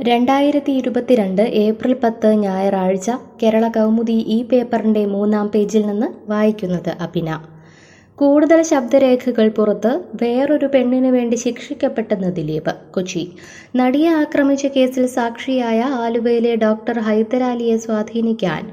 രണ്ടായിരത്തി ഇരുപത്തിരണ്ട് ഏപ്രിൽ പത്ത് ഞായറാഴ്ച കേരള കൗമുദി ഈ പേപ്പറിന്റെ മൂന്നാം പേജിൽ നിന്ന് വായിക്കുന്നത് അഭിന കൂടുതൽ ശബ്ദരേഖകൾ പുറത്ത് വേറൊരു പെണ്ണിനു വേണ്ടി ശിക്ഷിക്കപ്പെട്ടെന്ന് ദിലീപ് കൊച്ചി നടിയെ ആക്രമിച്ച കേസിൽ സാക്ഷിയായ ആലുവയിലെ ഡോക്ടർ ഹൈദരാലിയെ സ്വാധീനിക്കാൻ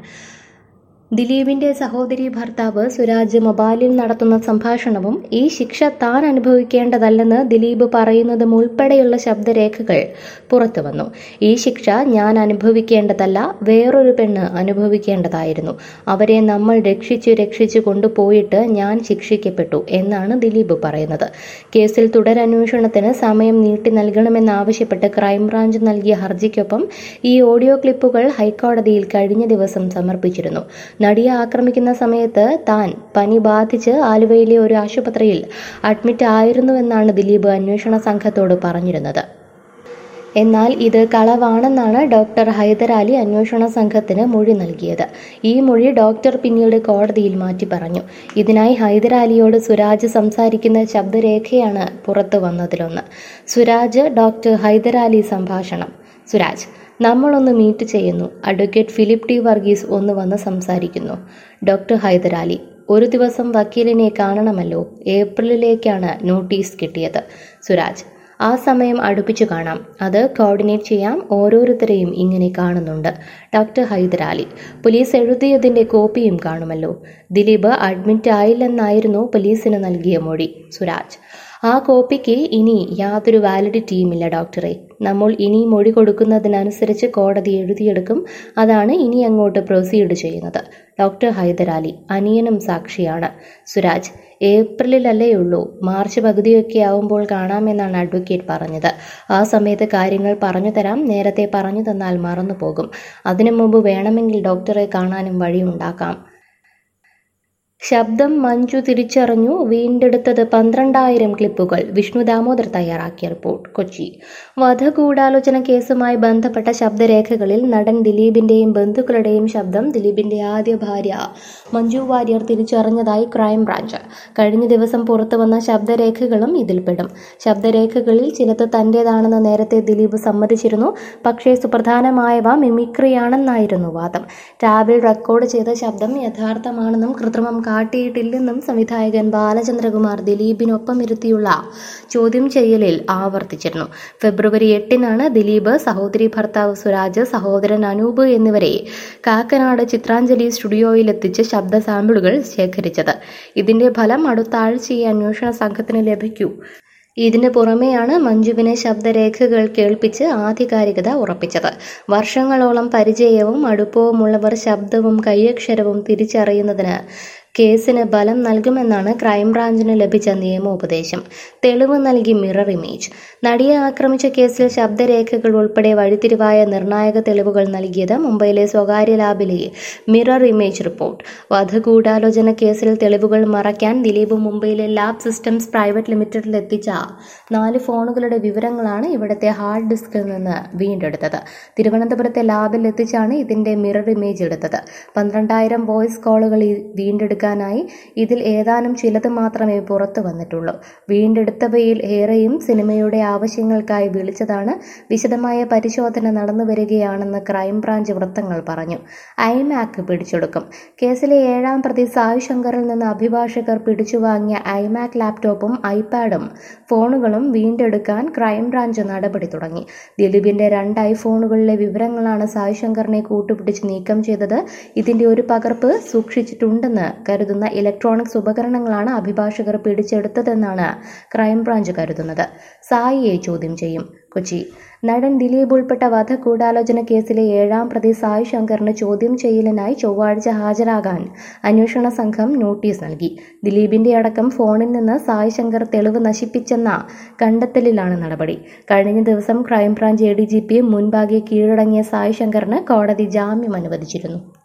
ദിലീപിന്റെ സഹോദരി ഭർത്താവ് സുരാജ് മൊബൈലിൽ നടത്തുന്ന സംഭാഷണവും ഈ ശിക്ഷ താൻ അനുഭവിക്കേണ്ടതല്ലെന്ന് ദിലീപ് പറയുന്നതും ഉൾപ്പെടെയുള്ള ശബ്ദരേഖകൾ പുറത്തുവന്നു ഈ ശിക്ഷ ഞാൻ അനുഭവിക്കേണ്ടതല്ല വേറൊരു പെണ്ണ് അനുഭവിക്കേണ്ടതായിരുന്നു അവരെ നമ്മൾ രക്ഷിച്ച് രക്ഷിച്ചു കൊണ്ടുപോയിട്ട് ഞാൻ ശിക്ഷിക്കപ്പെട്ടു എന്നാണ് ദിലീപ് പറയുന്നത് കേസിൽ തുടരന്വേഷണത്തിന് സമയം നീട്ടി നൽകണമെന്നാവശ്യപ്പെട്ട് ക്രൈംബ്രാഞ്ച് നൽകിയ ഹർജിക്കൊപ്പം ഈ ഓഡിയോ ക്ലിപ്പുകൾ ഹൈക്കോടതിയിൽ കഴിഞ്ഞ ദിവസം സമർപ്പിച്ചിരുന്നു നടിയെ ആക്രമിക്കുന്ന സമയത്ത് താൻ പനി ബാധിച്ച് ആലുവയിലെ ഒരു ആശുപത്രിയിൽ അഡ്മിറ്റ് ആയിരുന്നുവെന്നാണ് ദിലീപ് അന്വേഷണ സംഘത്തോട് പറഞ്ഞിരുന്നത് എന്നാൽ ഇത് കളവാണെന്നാണ് ഡോക്ടർ ഹൈദരാലി അന്വേഷണ സംഘത്തിന് മൊഴി നൽകിയത് ഈ മൊഴി ഡോക്ടർ പിന്നീട് കോടതിയിൽ മാറ്റി പറഞ്ഞു ഇതിനായി ഹൈദരാലിയോട് സുരാജ് സംസാരിക്കുന്ന ശബ്ദരേഖയാണ് പുറത്തു വന്നതിലൊന്ന് സുരാജ് ഡോക്ടർ ഹൈദരാലി സംഭാഷണം സുരാജ് നമ്മളൊന്ന് മീറ്റ് ചെയ്യുന്നു അഡ്വക്കേറ്റ് ഫിലിപ്പ് ടി വർഗീസ് ഒന്ന് വന്ന് സംസാരിക്കുന്നു ഡോക്ടർ ഹൈദരാലി ഒരു ദിവസം വക്കീലിനെ കാണണമല്ലോ ഏപ്രിലിലേക്കാണ് നോട്ടീസ് കിട്ടിയത് സുരാജ് ആ സമയം അടുപ്പിച്ചു കാണാം അത് കോർഡിനേറ്റ് ചെയ്യാം ഓരോരുത്തരെയും ഇങ്ങനെ കാണുന്നുണ്ട് ഡോക്ടർ ഹൈദരാലി പോലീസ് എഴുതിയതിന്റെ കോപ്പിയും കാണുമല്ലോ ദിലീപ് അഡ്മിറ്റ് ആയില്ലെന്നായിരുന്നു പോലീസിന് നൽകിയ മൊഴി സുരാജ് ആ കോപ്പിക്ക് ഇനി യാതൊരു വാലിഡിറ്റിയുമില്ല ഡോക്ടറെ നമ്മൾ ഇനി മൊഴി കൊടുക്കുന്നതിനനുസരിച്ച് കോടതി എഴുതിയെടുക്കും അതാണ് ഇനി അങ്ങോട്ട് പ്രൊസീഡ് ചെയ്യുന്നത് ഡോക്ടർ ഹൈദരാലി അനിയനും സാക്ഷിയാണ് സുരാജ് ഏപ്രിലിലല്ലേ ഉള്ളൂ മാർച്ച് പകുതിയൊക്കെ ആവുമ്പോൾ കാണാമെന്നാണ് അഡ്വക്കേറ്റ് പറഞ്ഞത് ആ സമയത്ത് കാര്യങ്ങൾ പറഞ്ഞു തരാം നേരത്തെ പറഞ്ഞു തന്നാൽ മറന്നു പോകും അതിനു മുമ്പ് വേണമെങ്കിൽ ഡോക്ടറെ കാണാനും വഴിയുണ്ടാക്കാം ശബ്ദം മഞ്ജു തിരിച്ചറിഞ്ഞു വീണ്ടെടുത്തത് പന്ത്രണ്ടായിരം ക്ലിപ്പുകൾ വിഷ്ണു ദാമോദർ തയ്യാറാക്കിയ റിപ്പോർട്ട് കൊച്ചി വധഗൂഢാലോചന കേസുമായി ബന്ധപ്പെട്ട ശബ്ദരേഖകളിൽ നടൻ ദിലീപിന്റെയും ബന്ധുക്കളുടെയും ശബ്ദം ദിലീപിന്റെ ആദ്യ ഭാര്യ മഞ്ജു വാര്യർ തിരിച്ചറിഞ്ഞതായി ക്രൈംബ്രാഞ്ച് കഴിഞ്ഞ ദിവസം പുറത്തുവന്ന ശബ്ദരേഖകളും ഇതിൽപ്പെടും ശബ്ദരേഖകളിൽ ചിലത് തന്റേതാണെന്ന് നേരത്തെ ദിലീപ് സമ്മതിച്ചിരുന്നു പക്ഷേ സുപ്രധാനമായവ മിമിക്രിയാണെന്നായിരുന്നു വാദം ടാബിൽ റെക്കോർഡ് ചെയ്ത ശബ്ദം യഥാർത്ഥമാണെന്നും കൃത്രിമം കാട്ടിയിട്ടില്ലെന്നും സംവിധായകൻ ബാലചന്ദ്രകുമാർ ദിലീപിനൊപ്പം ഇരുത്തിയുള്ള ചോദ്യം ചെയ്യലിൽ ആവർത്തിച്ചിരുന്നു ഫെബ്രുവരി എട്ടിനാണ് ദിലീപ് സഹോദരി ഭർത്താവ് സുരാജ് സഹോദരൻ അനൂപ് എന്നിവരെ കാക്കനാട് ചിത്രാഞ്ജലി സ്റ്റുഡിയോയിലെത്തിച്ച് ശബ്ദ സാമ്പിളുകൾ ശേഖരിച്ചത് ഇതിന്റെ ഫലം അടുത്ത ആഴ്ചയെ അന്വേഷണ സംഘത്തിന് ലഭിക്കൂ ഇതിന് പുറമെയാണ് മഞ്ജുവിനെ ശബ്ദരേഖകൾ കേൾപ്പിച്ച് ആധികാരികത ഉറപ്പിച്ചത് വർഷങ്ങളോളം പരിചയവും അടുപ്പവുമുള്ളവർ ശബ്ദവും കൈയക്ഷരവും തിരിച്ചറിയുന്നതിന് കേസിന് ബലം നൽകുമെന്നാണ് ക്രൈംബ്രാഞ്ചിന് ലഭിച്ച നിയമോപദേശം തെളിവ് നൽകി മിറർ ഇമേജ് നടിയെ ആക്രമിച്ച കേസിൽ ശബ്ദരേഖകൾ ഉൾപ്പെടെ വഴിത്തിരിവായ നിർണായക തെളിവുകൾ നൽകിയത് മുംബൈയിലെ സ്വകാര്യ ലാബിലെ മിറർ ഇമേജ് റിപ്പോർട്ട് വധഗൂഢാലോചന കേസിൽ തെളിവുകൾ മറയ്ക്കാൻ ദിലീപ് മുംബൈയിലെ ലാബ് സിസ്റ്റംസ് പ്രൈവറ്റ് ലിമിറ്റഡിൽ എത്തിച്ച നാല് ഫോണുകളുടെ വിവരങ്ങളാണ് ഇവിടുത്തെ ഹാർഡ് ഡിസ്കിൽ നിന്ന് വീണ്ടെടുത്തത് തിരുവനന്തപുരത്തെ ലാബിൽ എത്തിച്ചാണ് ഇതിന്റെ മിറർ ഇമേജ് എടുത്തത് പന്ത്രണ്ടായിരം വോയിസ് കോളുകൾ വീണ്ടെടുക്കാനായി ഇതിൽ ഏതാനും ചിലത് മാത്രമേ പുറത്തു വന്നിട്ടുള്ളൂ വീണ്ടെടുത്തവയിൽ ഏറെയും സിനിമയുടെ ആവശ്യങ്ങൾക്കായി വിളിച്ചതാണ് വിശദമായ പരിശോധന നടന്നു വരികയാണെന്ന് ക്രൈംബ്രാഞ്ച് വൃത്തങ്ങൾ പറഞ്ഞു ഐമാക് പിടിച്ചെടുക്കും കേസിലെ ഏഴാം പ്രതി സായ് ശങ്കറിൽ നിന്ന് അഭിഭാഷകർ പിടിച്ചുവാങ്ങിയ ഐമാക് ലാപ്ടോപ്പും ഐപാഡും ഫോണുകളും വീണ്ടെടുക്കാൻ ക്രൈംബ്രാഞ്ച് നടപടി തുടങ്ങി ദിലീപിന്റെ രണ്ട് ഐഫോണുകളിലെ വിവരങ്ങളാണ് സായ് ശങ്കറിനെ കൂട്ടുപിടിച്ച് നീക്കം ചെയ്തത് ഇതിന്റെ ഒരു പകർപ്പ് സൂക്ഷിച്ചിട്ടുണ്ടെന്ന് കരുതുന്ന ഇലക്ട്രോണിക്സ് ഉപകരണങ്ങളാണ് അഭിഭാഷകർ പിടിച്ചെടുത്തതെന്നാണ് ക്രൈംബ്രാഞ്ച് കരുതുന്നത് സായിയെ ചോദ്യം ചെയ്യും കൊച്ചി നടൻ ദിലീപ് ഉൾപ്പെട്ട വധഗൂഢാലോചന കേസിലെ ഏഴാം പ്രതി സായ് ശങ്കറിന് ചോദ്യം ചെയ്യലിനായി ചൊവ്വാഴ്ച ഹാജരാകാൻ അന്വേഷണ സംഘം നോട്ടീസ് നൽകി ദിലീപിന്റെ അടക്കം ഫോണിൽ നിന്ന് സായ് ശങ്കർ തെളിവ് നശിപ്പിച്ചെന്ന കണ്ടെത്തലിലാണ് നടപടി കഴിഞ്ഞ ദിവസം crime branch A D G P മുൻപാകെ കീഴടങ്ങിയ സായ് ശങ്കറിന് കോടതി ജാമ്യം അനുവദിച്ചിരുന്നു